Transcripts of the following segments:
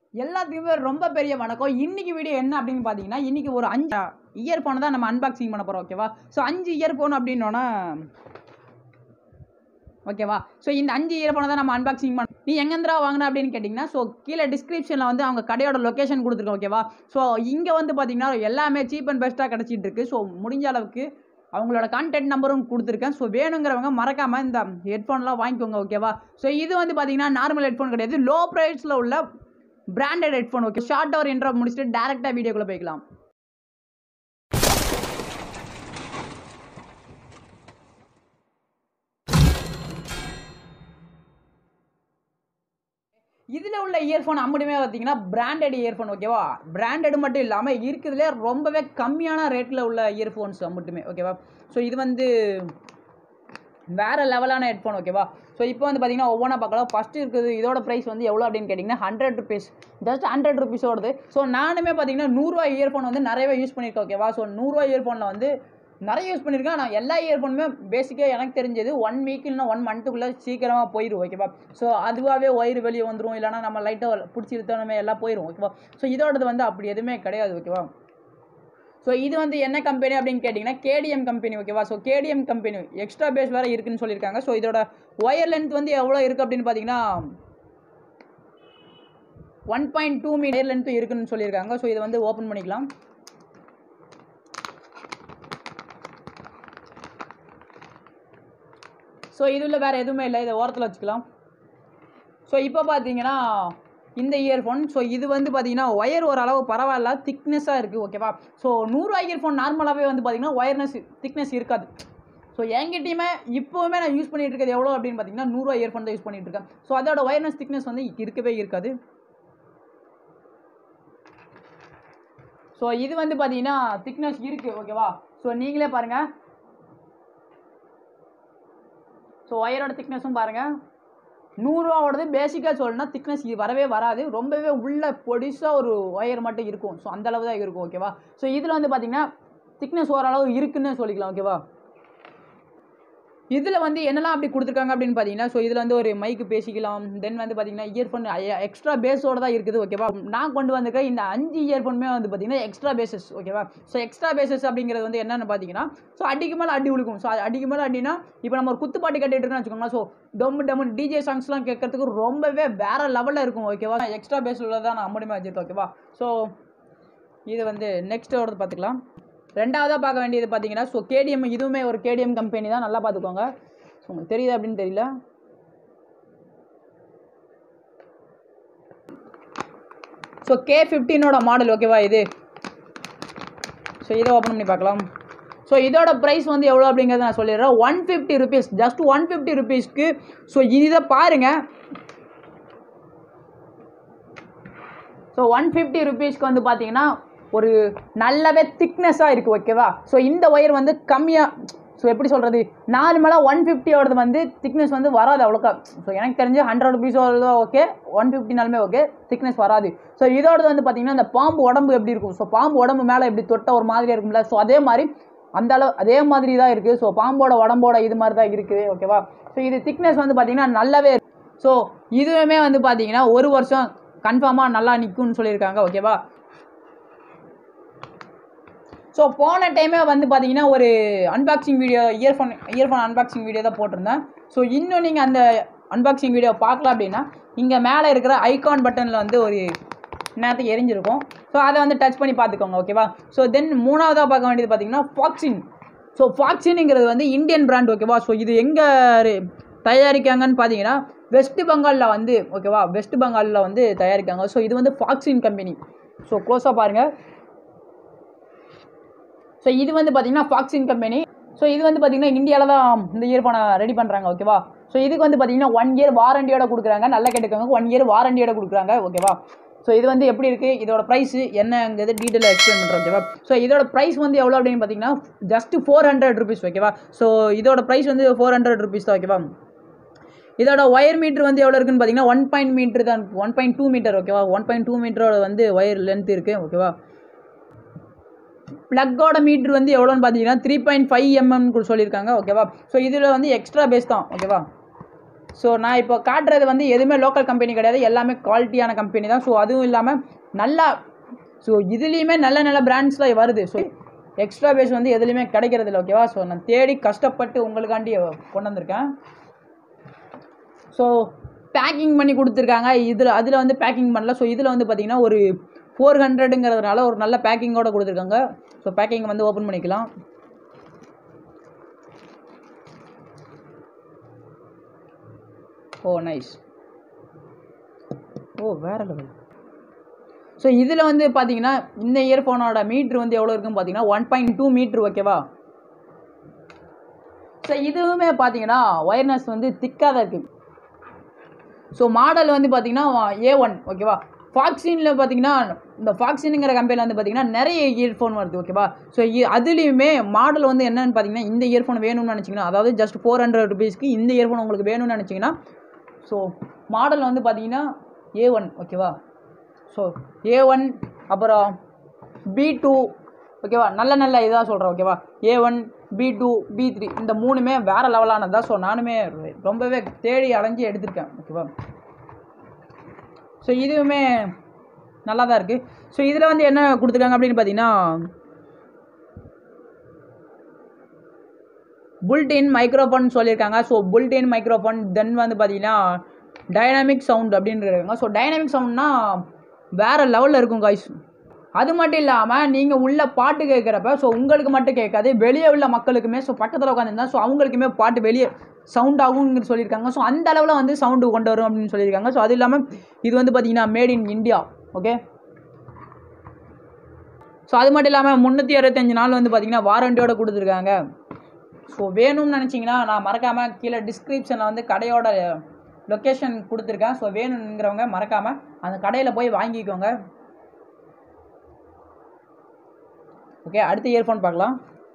எல்லாத்துக்குமே ரொம்ப பெரிய வணக்கம் இன்னைக்கு வீடியோ என்ன அப்படின்னு பார்த்தீங்கன்னா இன்னைக்கு ஒரு அஞ்சு இயர்ஃபோனை தான் நம்ம அன்பாக்சிங் பண்ண போகிறோம் ஓகேவா ஸோ அஞ்சு இயர்ஃபோன் அப்படின்னோன்னா ஓகேவா ஸோ இந்த அஞ்சு இயர்ஃபோனை தான் நம்ம அன்பாக்சிங் பண்ண நீ எங்கேந்திரா வாங்கின அப்படின்னு கேட்டிங்கன்னா ஸோ கீழே டிஸ்கிரிப்ஷனில் வந்து அவங்க கடையோட லொக்கேஷன் கொடுத்துருக்கோம் ஓகேவா ஸோ இங்கே வந்து பார்த்தீங்கன்னா எல்லாமே சீப் அண்ட் பெஸ்ட்டாக கிடச்சிட்டு இருக்கு ஸோ முடிஞ்ச அளவுக்கு அவங்களோட கான்டாக்ட் நம்பரும் கொடுத்துருக்கேன் ஸோ வேணுங்கிறவங்க மறக்காமல் இந்த ஹெட்ஃபோன்லாம் வாங்கிக்கோங்க ஓகேவா ஸோ இது வந்து பார்த்தீங்கன்னா நார்மல் ஹெட்ஃபோன் கிடையாது லோ ப்ரைஸில் உள்ள பிராண்டட் ஹெட்ஃபோன் ஓகே ஷார்ட் ஒரு இன்ட்ரோ முடிச்சுட்டு டேரெக்டாக வீடியோக்குள்ளே போய்க்கலாம் இதில் உள்ள இயர்ஃபோன் அம்மட்டுமே பார்த்தீங்கன்னா பிராண்டட் இயர்ஃபோன் ஓகேவா பிராண்டட் மட்டும் இல்லாமல் இருக்கிறதுலே ரொம்பவே கம்மியான ரேட்டில் உள்ள இயர்ஃபோன்ஸ் மட்டுமே ஓகேவா ஸோ இது வந்து வேறு லெவலான ஹெட்ஃபோன் ஓகேவா ஸோ இப்போ வந்து பார்த்தீங்கன்னா ஒவ்வொன்றா பார்க்கலாம் ஃபஸ்ட்டு இருக்குது இதோட ப்ரைஸ் வந்து எவ்வளோ அப்படின்னு கேட்டிங்கன்னா hundred rupees just hundred rupees வருது ஸோ நானுமே பார்த்தீங்கன்னா நூறுரூவா இயர்ஃபோன் வந்து நிறையவே யூஸ் பண்ணியிருக்கேன் ஓகேவா ஸோ நூறுரூவா இயர்ஃபோனில் வந்து நிறைய யூஸ் பண்ணியிருக்கேன் நான் எல்லா இயர்ஃபோனுமே பேசிக்காக எனக்கு தெரிஞ்சது ஒன் வீக் இல்லைனா ஒன் மந்த்துக்குள்ளே சீக்கிரமாக போயிடும் ஓகேவா ஸோ அதுவாகவே ஒயிறு வெளியே வந்துடும் இல்லைனா நம்ம லைட்டாக பிடிச்சி இழுத்தோமே எல்லாம் போயிடும் ஓகேவா ஸோ இதோடது வந்து அப்படி எதுவுமே கிடையாது ஓகேவா ஸோ இது வந்து என்ன கம்பெனி அப்படின்னு கேட்டிங்கன்னா கேடிஎம் கம்பெனி ஓகேவா so KTM company extra bass வேறு இருக்குன்னு சொல்லியிருக்காங்க ஸோ இதோட ஒயர் லென்த் வந்து எவ்வளோ இருக்குது அப்படின்னு பார்த்தீங்கன்னா one point two metre length இருக்குன்னு சொல்லியிருக்காங்க ஸோ இதை வந்து ஓப்பன் பண்ணிக்கலாம் ஸோ இதில் வேறு எதுவுமே இல்லை இதை ஓரத்தில் வச்சுக்கலாம் ஸோ இப்போ பார்த்தீங்கன்னா இந்த இயர்ஃபோன் ஸோ இது வந்து பார்த்தீங்கன்னா ஒயர் ஓரளவு பரவாயில்ல திக்னஸாக இருக்குது ஓகேவா ஸோ நூறுரூவா இயர்ஃபோன் நார்மலாகவே வந்து பார்த்தீங்கன்னா ஒயர்னஸ் திக்னஸ் இருக்காது ஸோ என்கிட்டயுமே இப்போவுமே நான் யூஸ் பண்ணிட்டு இருக்கிறது எவ்வளோ அப்படின்னு பார்த்தீங்கன்னா நூறுரூவா இயர்ஃபோன் தான் யூஸ் பண்ணிட்டு இருக்கேன் ஸோ அதோட ஒயர்னஸ் திக்னஸ் வந்து இருக்கவே இருக்காது ஸோ இது வந்து பார்த்தீங்கன்னா திக்னஸ் இருக்குது ஓகேவா ஸோ நீங்களே பாருங்கள் ஸோ ஒயரோட திக்னஸும் பாருங்கள் நூறுரூவாவோடது பேசிக்காக சொல்லணும்னா திக்னஸ் வரவே வராது ரொம்பவே உள்ள பொடிசாக ஒரு ஒயர் மட்டும் இருக்கும் ஸோ அந்தளவு தான் இருக்கும் ஓகேவா ஸோ இதில் வந்து பார்த்தீங்கன்னா திக்னஸ் ஓரளவு இருக்குன்னு சொல்லிக்கலாம் ஓகேவா இதில் வந்து என்னெல்லாம் அப்படி கொடுத்துருக்காங்க அப்படின்னு பார்த்தீங்கன்னா ஸோ இதில் வந்து ஒரு மைக்கு பேசிக்கலாம் தென் வந்து பார்த்தீங்கன்னா இயர்ஃபோன் எக்ஸ்ட்ரா பேஸோடு தான் இருக்குது ஓகேவா நான் கொண்டு வந்திருக்க இந்த அஞ்சு இயர்ஃபோனுமே வந்து பார்த்தீங்கன்னா எக்ஸ்ட்ரா பேசஸ் ஓகேவா ஸோ எக்ஸ்ட்ரா பேசஸ் அப்படிங்கிறது வந்து என்னென்னு பார்த்தீங்கன்னா ஸோ அடிக்கு மேலே அடி உழுக்கும் ஸோ அடிக்கு மேலே அடினா இப்போ நம்ம ஒரு குத்துப்பாட்டு கட்டிட்டு இருக்கோம்னு வச்சுக்கோங்களேன் ஸோ டொம்மு டம்மு டிஜே சாங்ஸ்லாம் கேட்கறதுக்கு ரொம்பவே வேறு லெவலில் இருக்கும் ஓகேவா எக்ஸ்ட்ரா பேஸில் தான் நான் அம்மடிமா வச்சுருக்கேன் ஓகேவா ஸோ இது வந்து நெக்ஸ்ட் வரது பார்த்துக்கலாம் ரெண்டாவதாக பார்க்க வேண்டியது பார்த்தீங்கன்னா ஸோ கேடிஎம் இதுவுமே ஒரு கேடிஎம் கம்பெனி தான் நல்லா பார்த்துக்கோங்க ஸோ உங்களுக்கு தெரியுது அப்படின்னு தெரியல ஸோ கே ஃபிஃப்டீனோட மாடல் ஓகேவா இது ஸோ இதை ஓப்பன் பண்ணி பார்க்கலாம் ஸோ இதோட ப்ரைஸ் வந்து எவ்வளோ அப்படிங்கிறத நான் சொல்லிடுறேன் one fifty rupees just one fifty ருபீஸ்க்கு ஸோ இதை பாருங்கள் ஸோ ஒன் ஃபிஃப்டி ருபீஸ்க்கு வந்து பார்த்தீங்கன்னா ஒரு நல்லாவே திக்னஸாக இருக்குது ஓகேவா ஸோ இந்த ஒயர் வந்து கம்மியாக ஸோ எப்படி சொல்கிறது நார்மலாக ஒன் ஃபிஃப்டியோடது வந்து திக்னஸ் வந்து வராது அவ்வளோக்கா ஸோ எனக்கு தெரிஞ்சு ஹண்ட்ரட் ருபீஸோட ஓகே ஒன் ஃபிஃப்டினாலுமே ஓகே திக்னஸ் வராது ஸோ இதோடது வந்து பார்த்தீங்கன்னா இந்த பாம்பு உடம்பு எப்படி இருக்கும் ஸோ பாம்பு உடம்பு மேலே எப்படி தொட்ட ஒரு மாதிரியாக இருக்கும்ல ஸோ அதே மாதிரி அந்த அளவு அதே மாதிரி தான் இருக்குது ஸோ பாம்போட உடம்போட இது மாதிரி தான் இருக்குது ஓகேவா ஸோ இது திக்னஸ் வந்து பார்த்தீங்கன்னா நல்லாவே ஸோ இதுவுமே வந்து பார்த்தீங்கன்னா ஒரு வருஷம் கன்ஃபார்மாக நல்லா நிற்கும்னு சொல்லியிருக்காங்க ஓகேவா ஸோ போன டைமே வந்து பார்த்தீங்கன்னா ஒரு unboxing video earphone earphone unboxing video தான் போட்டிருந்தேன் ஸோ இன்னும் நீங்கள் அந்த அன்பாக்சிங் வீடியோ பார்க்கலாம் அப்படின்னா இங்கே மேலே இருக்கிற ஐகான் பட்டனில் வந்து ஒரு நேரத்துக்கு எரிஞ்சிருக்கும் ஸோ அதை வந்து டச் பண்ணி பார்த்துக்கோங்க ஓகேவா ஸோ தென் மூணாவதாக பார்க்க வேண்டியது பார்த்தீங்கன்னா ஃபாக்ஸின் ஸோ ஃபாக்ஸினுங்கிறது வந்து இந்தியன் பிராண்ட் ஓகேவா ஸோ இது எங்கே தயாரிக்காங்கன்னு பார்த்தீங்கன்னா வெஸ்ட் பெங்காலில் வந்து ஓகேவா வெஸ்ட் பெங்காலில் வந்து தயாரிக்காங்க ஸோ இது வந்து ஃபாக்ஸின் கம்பெனி ஸோ க்ளோஸாக பாருங்கள் ஸோ இது வந்து பார்த்தீங்கன்னா ஃபாக்ஸின் கம்பெனி ஸோ இது வந்து பார்த்தீங்கன்னா இந்தியாவில் தான் இந்த இயர்ஃபோனை ரெடி பண்ணுறாங்க ஓகேவா ஸோ இதுக்கு வந்து பார்த்தீங்கன்னா ஒன் இயர் வாரண்டியோட கொடுக்குறாங்க நல்லா கேட்டுக்கோங்க ஒன் இயர் வாரண்டியோட கொடுக்குறாங்க ஓகேவா ஸோ இது வந்து எப்படி இருக்குது இதோட ப்ரைஸ் என்னங்கிறது டீட்டெயிலாக எக்ஸ்பிளைன் பண்ணுறோம் ஓகேவா ஸோ இதோட ப்ரைஸ் வந்து எவ்வளோ அப்படின்னு பார்த்தீங்கன்னா ஜஸ்ட் ஃபோர் ஹண்ட்ரட் ருபீஸ் ஓகேவா ஸோ இதோட ப்ரைஸ் வந்து ஃபோர் ஹண்ட்ரட் ருபீஸ் தான் ஓகேவா இதோட ஒயர் மீட்டர் வந்து எவ்வளோ இருக்குன்னு பார்த்தீங்கன்னா ஒன் பாயிண்ட் மீட்டர் தான் ஒன் பாயிண்ட் டூ மீட்டர் ஓகேவா ஒன் பாயிண்ட் டூ மீட்டரோட வந்து ஒயர் லென்த் இருக்குது ஓகேவா ப்ளக்கோட மீட்ரு வந்து எவ்வளோன்னு பார்த்தீங்கன்னா த்ரீ பாயிண்ட் ஃபைவ் எம்எம் சொல்லியிருக்காங்க ஓகேவா ஸோ இதில் வந்து எக்ஸ்ட்ரா பேஸ் தான் ஓகேவா ஸோ நான் இப்போ காட்டுறது வந்து எதுவுமே லோக்கல் கம்பெனி கிடையாது எல்லாமே குவாலிட்டியான கம்பெனி தான் ஸோ அதுவும் இல்லாமல் நல்லா ஸோ இதுலேயுமே நல்ல நல்ல பிராண்ட்ஸ்லாம் வருது ஸோ எக்ஸ்ட்ரா பேஸ் வந்து எதுலேயுமே கிடைக்கிறது இல்லை ஓகேவா ஸோ நான் தேடி கஷ்டப்பட்டு உங்களுக்காண்டி கொண்டு வந்திருக்கேன் ஸோ பேக்கிங் பண்ணி கொடுத்துருக்காங்க இதில் அதில் வந்து பேக்கிங் பண்ணல ஸோ இதில் வந்து பார்த்தீங்கன்னா ஒரு ஃபோர் ஹண்ட்ரடுங்கிறதுனால ஒரு நல்ல பேக்கிங்கோட கொடுத்துருக்காங்க ஸோ பேக்கிங் வந்து ஓப்பன் பண்ணிக்கலாம் ஓ நைஸ் ஓ வேற லெவல் ஸோ இதில் வந்து பார்த்தீங்கன்னா இந்த இயர்ஃபோனோட மீட்ரு வந்து எவ்வளோ இருக்குன்னு பார்த்தீங்கன்னா ஒன் பாயிண்ட் டூ மீட்ரு ஓகேவா ஸோ இதுவுமே பார்த்தீங்கன்னா ஒயர்னஸ் வந்து திக்காக தான் இருக்குது ஸோ மாடல் வந்து பார்த்தீங்கன்னா ஏ ஒன் ஓகேவா ஃபாக்ஸினில் பார்த்தீங்கன்னா இந்த ஃபாக்ஸினுங்கிற கம்பெனியில் வந்து பார்த்தீங்கன்னா நிறைய இயர்ஃபோன் வருது ஓகேவா ஸோ அதுலேயுமே மாடல் வந்து என்னன்னு பார்த்தீங்கன்னா இந்த இயர்ஃபோன் வேணும்னு நினச்சிங்கன்னா அதாவது ஜஸ்ட் ஃபோர் ஹண்ட்ரட் ருபீஸ்க்கு இந்த இயர்ஃபோன் உங்களுக்கு வேணும்னு நினச்சிங்கன்னா ஸோ மாடல் வந்து பார்த்தீங்கன்னா ஏ ஒன் ஓகேவா ஸோ ஏ ஒன் அப்புறம் பி டூ ஓகேவா நல்ல நல்ல இதாக சொல்கிறேன் ஓகேவா A one B two B three இந்த மூணுமே வேறு லெவலானது தான் ஸோ நானுமே ரொம்பவே தேடி அலைஞ்சு எடுத்திருக்கேன் ஓகேவா ஸோ இதுவுமே நல்லா தான் இருக்குது ஸோ இதில் வந்து என்ன கொடுத்துருக்காங்க அப்படின்னு பார்த்தீங்கன்னா புல்டின் மைக்ரோஃபோன் சொல்லியிருக்காங்க ஸோ புல்டின் மைக்ரோஃபோன் தென் வந்து பார்த்தீங்கன்னா டைனாமிக் சவுண்ட் அப்படின்னு இருக்காங்க ஸோ டைனாமிக் சவுண்ட்னா வேறு லெவலில் இருக்கும் காய்ஸ் அது மட்டும் இல்லாமல் நீங்கள் உள்ள பாட்டு கேட்குறப்ப ஸோ உங்களுக்கு மட்டும் கேட்காது வெளியே உள்ள மக்களுக்குமே ஸோ பக்கத்தில் உட்காந்துருந்தா ஸோ அவங்களுக்குமே பாட்டு வெளியே சவுண்ட் ஆகும்னு சொல்லியிருக்காங்க ஸோ அந்த அளவில் வந்து சவுண்டு கொண்டு வரும் அப்படின்னு சொல்லியிருக்காங்க ஸோ அது இல்லாமல் இது வந்து பார்த்தீங்கன்னா made in India okay so அது மட்டும் இல்லாமல் முந்நூற்றி அறுபத்தஞ்சு நாள் வந்து பார்த்தீங்கன்னா வாரண்டியோட கொடுத்துருக்காங்க ஸோ வேணும்னு நினச்சிங்கன்னா நான் மறக்காமல் கீழே டிஸ்கிரிப்ஷனில் வந்து கடையோட லொக்கேஷன் கொடுத்துருக்கேன் ஸோ வேணுங்கிறவங்க மறக்காமல் அந்த கடையில் போய் வாங்கிக்கோங்க ஓகே அடுத்த இயர்ஃபோன் பார்க்கலாம்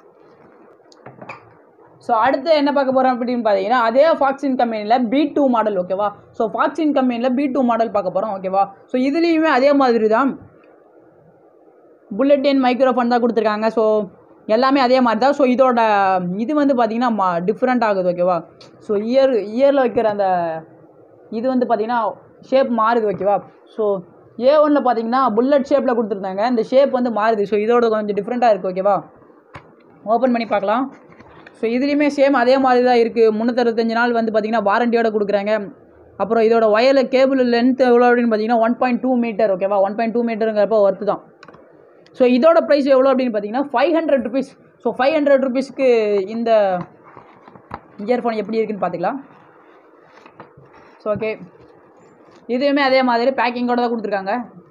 ஸோ அடுத்து என்ன பார்க்க போகிறோம் அப்படின்னு பார்த்தீங்கன்னா அதே ஃபாக்ஸின் கம்பெனியில் பி டூ மாடல் ஓகேவா ஸோ ஃபாக்ஸின் கம்பெனியில் பி டூ மாடல் பார்க்க போகிறோம் ஓகேவா ஸோ இதுலேயுமே அதே மாதிரி தான் புல்லட்டின் மைக்ரோஃபோன் தான் கொடுத்துருக்காங்க ஸோ எல்லாமே அதே மாதிரி தான் ஸோ இதோட இது வந்து பார்த்திங்கன்னா மா டிஃப்ரெண்ட் ஆகுது ஓகேவா ஸோ இயர் இயரில் வைக்கிற அந்த இது வந்து பார்த்திங்கன்னா ஷேப் மாறுது ஓகேவா ஸோ ஏ ஒனில் பார்த்தீங்கன்னா புல்லட் ஷேப்பில் கொடுத்துருந்தாங்க இந்த ஷேப் வந்து மாறுது ஸோ இதோட கொஞ்சம் டிஃப்ரெண்ட்டாக இருக்குது ஓகேவா ஓப்பன் பண்ணி பார்க்கலாம் ஸோ இதுலேயுமே சேம் அதே மாதிரி தான் இருக்குது முந்நூற்றறுபத்தஞ்சு நாள் வந்து பார்த்திங்கன்னா வாரண்டியோட கொடுக்குறாங்க அப்புறம் இதோட ஒயரில் கேபிள் லென்த் எவ்வளோ அப்படின்னு பார்த்தீங்கன்னா ஒன் பாயிண்ட் டூ மீட்டர் ஓகேவா ஒன் பாயிண்ட் டூ மீட்டருங்கிறப்ப ஒர்த்து தான் ஸோ இதோட ப்ரைஸ் எவ்வளோ அப்படின்னு பார்த்தீங்கன்னா five hundred rupees so five hundred ருபீஸ்க்கு இந்த இயர்ஃபோன் எப்படி இருக்குன்னு பார்த்துக்கலாம் ஸோ ஓகே இதுவுமே அதே மாதிரி பேக்கிங்கோட தான் கொடுத்துருக்காங்க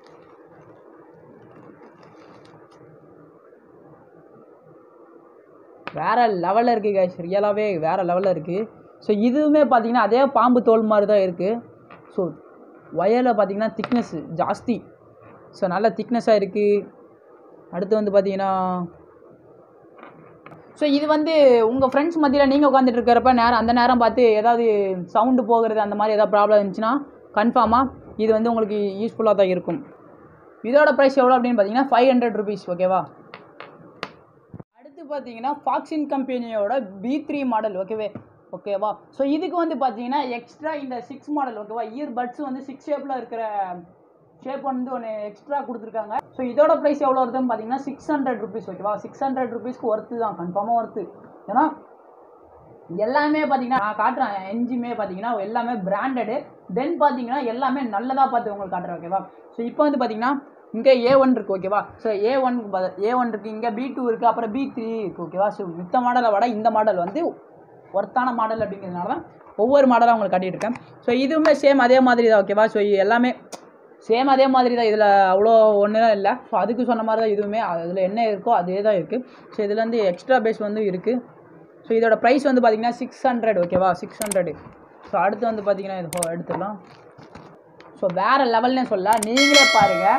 வேறு லெவலில் இருக்குது கைஸ் ரியலாகவே வேறு லெவலில் இருக்குது ஸோ இதுவுமே பார்த்தீங்கன்னா அதே பாம்பு தோல் மாதிரி தான் இருக்குது ஸோ ஒயரில் பார்த்தீங்கன்னா திக்னஸ் ஜாஸ்தி ஸோ நல்ல திக்னஸாக இருக்குது அடுத்து வந்து பார்த்தீங்கன்னா ஸோ இது வந்து உங்கள் ஃப்ரெண்ட்ஸ் மத்தியில் நீங்கள் உட்காந்துட்டு இருக்கிறப்ப நேரம் அந்த நேரம் பார்த்து ஏதாவது சவுண்டு போகிறது அந்த மாதிரி ஏதாவது ப்ராப்ளம் இருந்துச்சுன்னா கன்ஃபார்மாக இது வந்து உங்களுக்கு யூஸ்ஃபுல்லாக தான் இருக்கும் இதோட ப்ரைஸ் எவ்வளோ அப்படின்னு பார்த்தீங்கன்னா ஃபைவ் ஹண்ட்ரட் ருபீஸ் ஓகேவா அடுத்து பார்த்தீங்கன்னா ஃபாக்ஸின் கம்பெனியோட பி த்ரீ மாடல் ஓகேவே ஓகேவா ஸோ இதுக்கு வந்து பார்த்தீங்கன்னா எக்ஸ்ட்ரா இந்த சிக்ஸ் மாடல் ஓகேவா இயர் பட்ஸ் வந்து சிக்ஸ் ஷேப்பில் இருக்கிற ஷேப் வந்து ஒன்று எக்ஸ்ட்ரா கொடுத்துருக்காங்க ஸோ இதோட ப்ரைஸ் எவ்வளோ வருதுன்னு பார்த்தீங்கன்னா சிக்ஸ் ஹண்ட்ரட் ருபீஸ் ஓகேவா சிக்ஸ் ஹண்ட்ரட் ருபீஸ்க்கு ஒர்த்து தான் கன்ஃபார்மாக ஒர்த்து ஏன்னா எல்லாமே பார்த்தீங்கன்னா நான் காட்டுறேன் என்ஜிமே பார்த்தீங்கன்னா எல்லாமே பிராண்டடு தென் பார்த்தீங்கன்னா எல்லாமே நல்லதாக பார்த்து உங்களுக்கு காட்டுறேன் ஓகேவா ஸோ இப்போ வந்து பார்த்தீங்கன்னா இங்கே ஏ ஒன் இருக்குது ஓகேவா so A one A one இருக்குது இங்கே பி டூ இருக்குது அப்புறம் பி த்ரீ இருக்குது ஓகேவா ஸோ மித்த மாடலை விட இந்த மாடல் வந்து ஒர்த்தான மாடல் அப்படிங்கிறதுனால தான் ஒவ்வொரு மாடலாக உங்களுக்கு காட்டிட்டு இருக்கேன் ஸோ இதுவுமே சேம் அதே மாதிரி தான் ஓகேவா ஸோ எல்லாமே சேம் அதே மாதிரி தான் இதில் அவ்வளோ ஒன்றுலாம் இல்லை ஸோ அதுக்கு சொன்ன மாதிரி தான் இதுவுமே அதில் என்ன இருக்கோ அதே தான் இருக்குது ஸோ இதில் வந்து எக்ஸ்ட்ரா பேஸ் வந்து இருக்குது ஸோ இதோட ப்ரைஸ் வந்து பார்த்தீங்கன்னா சிக்ஸ் ஹண்ட்ரட் ஓகேவா சிக்ஸ் ஹண்ட்ரடு ஸோ அடுத்து வந்து பார்த்தீங்கன்னா இது ஹோ- எடுத்துடலாம் ஸோ வேறு லெவல்னே சொல்ல நீங்களே பாருங்கள்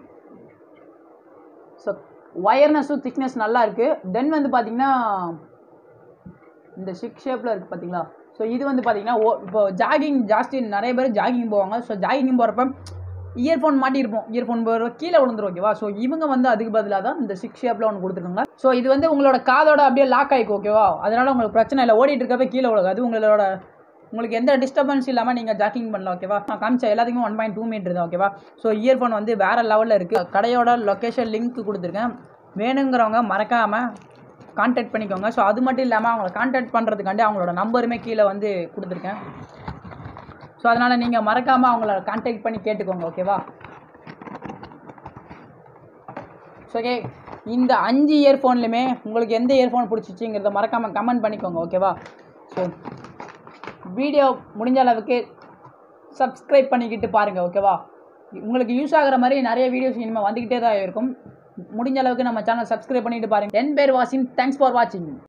ஸோ ஒயர்னஸும் திக்னஸ் நல்லா இருக்குது தென் வந்து பார்த்தீங்கன்னா இந்த சிக் ஷேப்பில் இருக்குது பார்த்தீங்களா ஸோ இது வந்து பார்த்தீங்கன்னா ஓ இப்போ ஜாகிங் ஜாஸ்தி நிறைய பேர் ஜாகிங் போவாங்க ஸோ ஜாகிங் போகிறப்ப இயர்ஃபோன் மாட்டியிருப்போம் இயர்ஃபோன் போகிற கீழே விழுந்துரும் ஓகேவா ஸோ இவங்க வந்து அதுக்கு பதிலாக தான் இந்த சிக்ஸ் ஷேப்பில் ஒன்று கொடுத்துருக்காங்க ஸோ இது வந்து உங்களோட காதோட அப்படியே லாக் ஆகிக்கும் ஓகேவா அதனால உங்களுக்கு பிரச்சனை இல்லை ஓடிட்டு இருக்கப்ப கீழே விழுகாது உங்களோட உங்களுக்கு எந்த டிஸ்டர்பன்ஸ் இல்லாமல் நீங்கள் ஜாக்கிங் பண்ணலாம் ஓகேவா நான் காமிச்ச எல்லாத்துக்குமே ஒன் பாயிண்ட் டூ மீட்டர் தான் ஓகேவா ஸோ இயர்ஃபோன் வந்து வேறு லெவலில் இருக்குது கடையோட லொக்கேஷன் லிங்க் கொடுத்துருக்கேன் வேணுங்கிறவங்க மறக்காமல் கான்டாக்ட் பண்ணிக்கோங்க ஸோ அது மட்டும் இல்லாமல் அவங்கள கான்டாக்ட் பண்ணுறதுக்காண்டி அவங்களோட நம்பருமே கீழே வந்து கொடுத்துருக்கேன் ஸோ அதனால் நீங்கள் மறக்காமல் அவங்கள கான்டாக்ட் பண்ணி கேட்டுக்கோங்க ஓகேவா ஸோ ஓகே இந்த அஞ்சு இயர்ஃபோன்லையுமே உங்களுக்கு எந்த இயர்ஃபோன் பிடிச்சிச்சிங்கிறத மறக்காமல் கமெண்ட் பண்ணிக்கோங்க ஓகேவா ஸோ வீடியோ முடிஞ்ச அளவுக்கு சப்ஸ்கிரைப் பண்ணிக்கிட்டு பாருங்கள் ஓகேவா உங்களுக்கு யூஸ் ஆகிற மாதிரி நிறைய வீடியோஸ் இனிமேல் வந்துக்கிட்டே தான் இருக்கும் முடிஞ்ச அளவுக்கு நம்ம சேனல் சப்ஸ்கிரைப் பண்ணிட்டு பாருங்கள் டென் பேர் வாட்சிங் தேங்க்ஸ் ஃபார் வாட்சிங்